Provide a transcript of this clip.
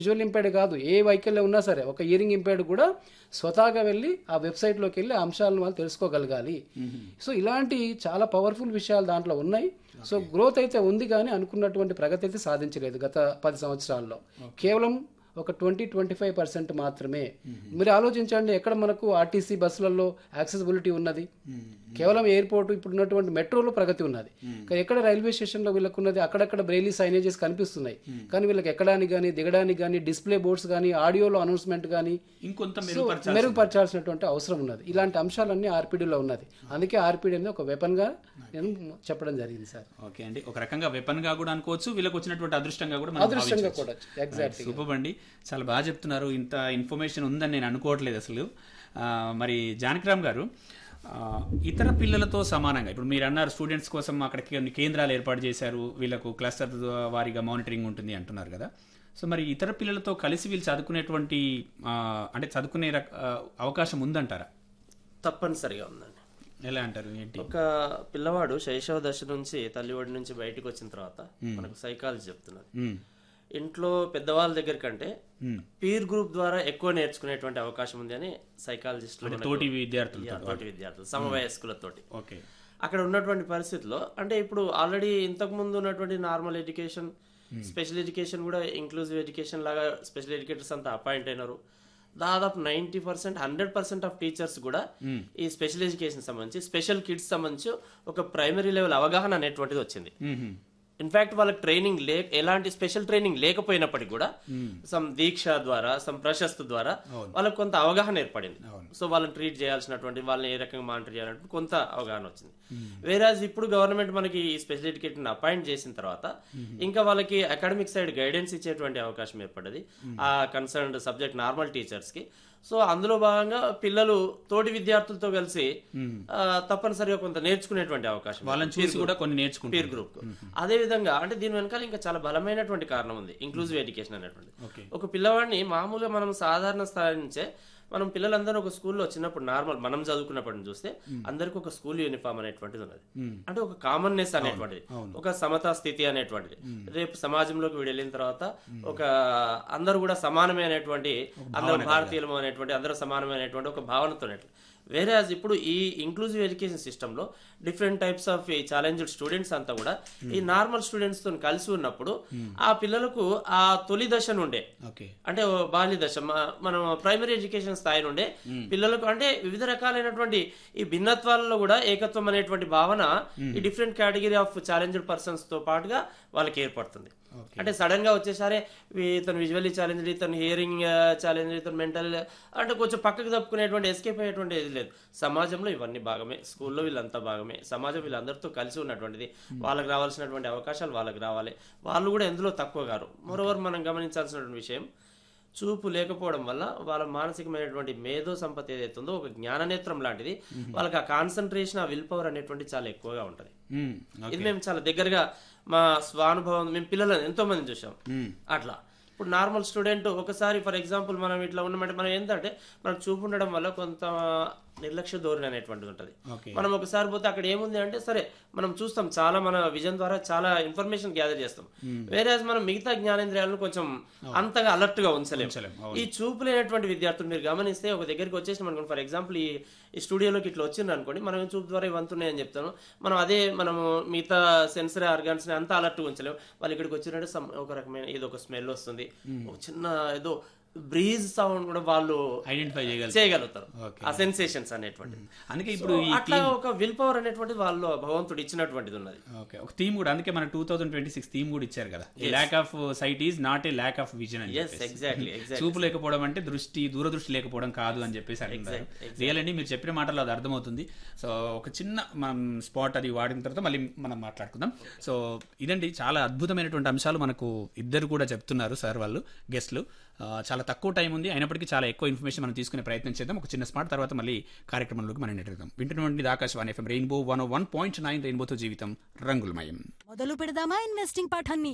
Visual impaired కాదు ఏ వైకల్యం ఉన్నా సరే ఒక ఇయరింగ్ ఇంపైర్డ్ కూడా స్వతహాగా వెళ్ళి ఆ వెబ్సైట్లోకి వెళ్ళి ఆ అంశాలను వాళ్ళు తెలుసుకోగలగాలి సో ఇలాంటి చాలా పవర్ఫుల్ విషయాలు దాంట్లో ఉన్నాయి సో గ్రోత్ అయితే ఉంది కానీ అనుకున్నటువంటి ప్రగతి అయితే సాధించలేదు గత పది సంవత్సరాల్లో కేవలం ఒక ట్వంటీ ట్వంటీ ఫైవ్ పర్సెంట్ మాత్రమే మీరు ఆలోచించండి ఎక్కడ మనకు ఆర్టీసీ బస్సులలో యాక్సెసిబిలిటీ ఉన్నది కేవలం ఎయిర్పోర్ట్ ఇప్పుడు ఉన్నటువంటి మెట్రోలో ప్రగతి ఉన్నది కానీ ఎక్కడ రైల్వే స్టేషన్లో వీళ్ళకు ఉన్నది అక్కడక్కడ బ్రెయిలీ సైనేజెస్ కనిపిస్తున్నాయి కానీ వీళ్ళకి ఎక్కడానికి కానీ దిగడానికి కానీ డిస్ప్లే బోర్డ్స్ కానీ ఆడియోలో అనౌన్స్మెంట్ కానీ ఇంకొంత సో మెరుగుపరచాలి మెరుగుపరచాల్సినటువంటి అవసరం ఉన్నది ఇలాంటి అంశాలన్నీ ఆర్పిడిలో ఉన్నది అందుకే ఆర్పిడి అనేది ఒక వెపన్గా నేను చెప్పడం జరిగింది సార్ ఓకే అండి ఒక రకంగా వెపన్ గా కూడా అనుకోవచ్చు వీళ్ళకి వచ్చినటువంటి అదృష్టంగా కూడా మనం అదృష్టంగా కూడా ఎగ్జాక్ట్ సూపర్ అండి చాలా బాగా చెప్తున్నారు ఇంత ఇన్ఫర్మేషన్ ఉందని నేను అనుకోవట్లేదు అసలు ఆ, మరి జానకిరామ్ గారు ఆ, ఇతర పిల్లలతో సమానంగా ఇప్పుడు మీరు అన్నారు స్టూడెంట్స్ కోసం అక్కడ కొన్ని కేంద్రాలు ఏర్పాటు చేశారు వీళ్ళకు క్లస్టర్ వారీగా మానిటరింగ్ ఉంటుంది అంటున్నారు కదా సో మరి ఇతర పిల్లలతో కలిసి వీళ్ళు చదువుకునేటువంటి ఆ, అంటే చదువుకునే రక- ఆ, అవకాశం ఉందంటారా తప్పనిసరిగా ఉందండి ఎలా అంటారు ఏంటి ఒక పిల్లవాడు శైశవ దశ నుంచి తల్లి ఒడి నుంచి బయటకు వచ్చిన తర్వాత మనకు సైకాలజీ చెప్తున్నది మ్మ్. ఇంట్లో పెద్దవాళ్ళ దగ్గర కంటే మ్మ్. పీర్ గ్రూప్ ద్వారా ఎక్కువ నేర్చుకునేటువంటి అవకాశం ఉంది అని సైకాలజిస్టులు అంటే మనకు- తోటి విద్యార్థులు యా, తోటి విద్యార్థులు సమవయస్కులతోటి ఓకే అక్కడ ఉన్నటువంటి పరిస్థితిలో అంటే ఇప్పుడు ఆల్రెడీ ఇంతకు ముందు ఉన్నటువంటి నార్మల్ ఎడ్యుకేషన్ స్పెషల్ ఎడ్యుకేషన్ కూడా ఇంక్లూజివ్ ఎడ్యుకేషన్ లాగా స్పెషల్ ఎడ్యుకేటర్స్ అంతా అపాయింట్ అయినారు దాదాపు ninety percent hundred percent of teachers కూడా ఈ స్పెషల్ ఎడ్యుకేషన్ సంబంధించి స్పెషల్ కిడ్స్ సంబంధించి ఒక ప్రైమరీ లెవెల్ అవగాహన అనేటువంటిది వచ్చింది మ్మ్. ఇన్ఫాక్ట్ వాళ్ళకి ట్రైనింగ్ లే ఎలాంటి స్పెషల్ ట్రైనింగ్ లేకపోయినప్పటికీ కూడా సమ్ దీక్ష ద్వారా సమ్ ప్రశస్తు ద్వారా వాళ్ళకి కొంత అవగాహన ఏర్పడింది సో వాళ్ళని ట్రీట్ చేయాల్సినటువంటి వాళ్ళని ఏ రకంగా మానిటర్ చేయాలంటే కొంత అవగాహన వచ్చింది వేరాజ్ ఇప్పుడు గవర్నమెంట్ మనకి ఈ స్పెషల్ ఎడ్యుకేషన్ అపాయింట్ చేసిన తర్వాత ఇంకా వాళ్ళకి అకాడమిక్ సైడ్ గైడెన్స్ ఇచ్చేటువంటి అవకాశం ఏర్పడ్డది ఆ కన్సర్న్డ్ సబ్జెక్ట్ నార్మల్ టీచర్స్ కి సో అందులో భాగంగా పిల్లలు తోటి విద్యార్థులతో కలిసి ఆ, తప్పనిసరిగా కొంత నేర్చుకునేటువంటి అవకాశం వాళ్ళని చూసి కూడా కొన్ని నేర్చుకుంటారు పీర్ గ్రూప్ అదే విధంగా అంటే దీని వెనకాల ఇంకా చాలా బలమైనటువంటి కారణం ఉంది ఇంక్లూజివ్ ఎడ్యుకేషన్ అనేటువంటి ఓకే ఒక పిల్లవాడిని మామూలుగా మనం సాధారణ స్థాయి నుంచే మనం పిల్లలందరూ ఒక స్కూల్లో చిన్నప్పుడు నార్మల్ మనం చదువుకున్నప్పటి నుంచి చూస్తే అందరికి ఒక స్కూల్ యూనిఫామ్ అనేటువంటిది ఉన్నది అంటే ఒక కామన్నెస్ అనేటువంటిది ఒక సమతా స్థితి అనేటువంటిది రేపు సమాజంలోకి వీడు వెళ్ళిన తర్వాత ఒక అందరూ కూడా సమానమైనటువంటి అందరూ భారతీయులము అనేటువంటి అందరూ సమానమైనటువంటి ఒక భావనతో వేరే ఇప్పుడు ఈ ఇంక్లూజివ్ ఎడ్యుకేషన్ సిస్టమ్ లో డిఫరెంట్ టైప్స్ ఆఫ్ ఈ ఛాలెంజ్డ్ స్టూడెంట్స్ అంతా కూడా ఈ నార్మల్ స్టూడెంట్స్ తో కలిసి ఉన్నప్పుడు ఆ పిల్లలకు ఆ తొలి దశ నుండే ఓకే అంటే ఓ బాల్య దశ మ- మనం ప్రైమరీ ఎడ్యుకేషన్ స్థాయి నుండే పిల్లలకు అంటే వివిధ రకాలైనటువంటి ఈ భిన్నత్వాలలో కూడా ఏకత్వం అనేటువంటి భావన ఈ different category of challenged persons తో పాటుగా వాళ్ళకి ఏర్పడుతుంది అంటే సడన్ గా వచ్చేసరే వీ- ఇతను విజువల్లీ ఛాలెంజ్ ఇతను హియరింగ్ ఛాలెంజ్ ఇతను మెంటల్ అంటే కొంచెం పక్కకు తప్పుకునేటువంటి ఎస్కేప్ అయ్యేటువంటి ఇది లేదు సమాజంలో ఇవన్నీ భాగమే స్కూల్లో వీళ్ళంతా భాగమే సమాజం వీళ్ళందరితో కలిసి ఉన్నటువంటిది వాళ్ళకి రావాల్సినటువంటి అవకాశాలు వాళ్ళకి రావాలి వాళ్ళు కూడా ఎందులో తక్కువ గారు మరోవర్ మనం గమనించాల్సినటువంటి విషయం చూపు లేకపోవడం వల్ల వాళ్ళ మానసికమైనటువంటి మేధో సంపత్తి ఏదైతే ఉందో ఒక జ్ఞాననేత్రం లాంటిది వాళ్ళకి ఆ కాన్సన్ట్రేషన్ ఆ విల్ పవర్ అనేటువంటి చాలా ఎక్కువగా ఉంటది మ్మ్. ఇది మేము చాలా దగ్గరగా మా స్వానుభవం మేము పిల్లలను ఎంతో మంది చూసాం అట్లా ఇప్పుడు నార్మల్ స్టూడెంట్ ఒకసారి ఫర్ ఎగ్జాంపుల్ మనం ఇట్లా ఉన్నామంటే మనం ఏంటంటే మనకు చూపు ఉండడం వల్ల కొంత నిర్లక్ష్య ధోరణి అనేటువంటిది ఉంటుంది ఓకే మనం ఒకసారి పోతే అక్కడ ఏముంది అంటే సరే మనం చూస్తాం చాలా మన విజన్ ద్వారా చాలా ఇన్ఫర్మేషన్ గ్యాదర్ చేస్తాం వేరే మనం మిగతా జ్ఞానేంద్రియాలను కొంచెం అంతగా అలర్ట్ గా ఉంచలేము ఉంచలేం, ఈ చూపు లేనటువంటి విద్యార్థులు మీరు గమనిస్తే ఒక దగ్గరికి వచ్చేసి మనకు ఫర్ ఎగ్జాంపుల్ ఈ ఈ స్టూడియోలోకి ఇట్లా వచ్చిండ్రు అనుకోండి మనం చూపు ద్వారా ఇవంతున్నాయని చెప్తాను మనం అదే మనము మిగతా సెన్సరీ ఆర్గాన్స్ ని అంతా అలర్ట్ ఉంచలేము వాళ్ళు ఇక్కడికి వచ్చినట్టు some- ఒక రకమైన ఏదో ఒక స్మెల్ వస్తుంది ఒక చిన్న ఏదో బ్రీజ్ సౌండ్ కూడా వాళ్ళు ఐడెంటిఫై చేయగలరు చేయగలుగుతారు Okay. ఆ సెన్సేషన్స్ అనేటువంటి అందుకే ఇప్పుడు ఈ అట్లా ఒక విల్ పవర్ అనేటువంటిది వాళ్ళు భగవంతుడు ఇచ్చినటువంటిది ఉన్నది ఓకే ఒక థీమ్ కూడా అందుకే మన two thousand twenty six theme కూడా ఇచ్చారు కదా lack of sight is not a lack of vision అని ఎస్ ఎగ్జాక్ట్లీ ఎగ్జాక్ట్లీ చూపు లేకపోవడం అంటే దృష్టి దూరదృష్టి లేకపోవడం కాదు అని చెప్పేసి అంటున్నారు రియల్ అండి మీరు చెప్పిన మాటలో అది అర్థమవుతుంది సో ఒక చిన్న మనం స్పాట్ అది వాడిన తర్వాత మళ్ళీ మనం మాట్లాడుకుందాం సో ఇదండి చాలా అద్భుతమైనటువంటి అంశాలు మనకు ఇద్దరు కూడా చెప్తున్నారు సార్ వాళ్ళు గెస్ట్లు ఆ, చాలా తక్కువ టైం ఉంది అయినప్పటికీ చాలా ఎక్కువ ఇన్ఫర్మేషన్ మనం తీసుకునే ప్రయత్నం చేద్దాం ఒక చిన్న స్పాట్ తర్వాత మళ్ళీ కార్యక్రమంలోకి మనం నెట్టుదాం వింటున్నటువంటి ఆకాశవాణి FM Rainbow one one point nine రెయిన్బోతో జీవితం రంగులమయం మొదలు పెడదామా ఇన్వెస్టింగ్ పాఠాన్ని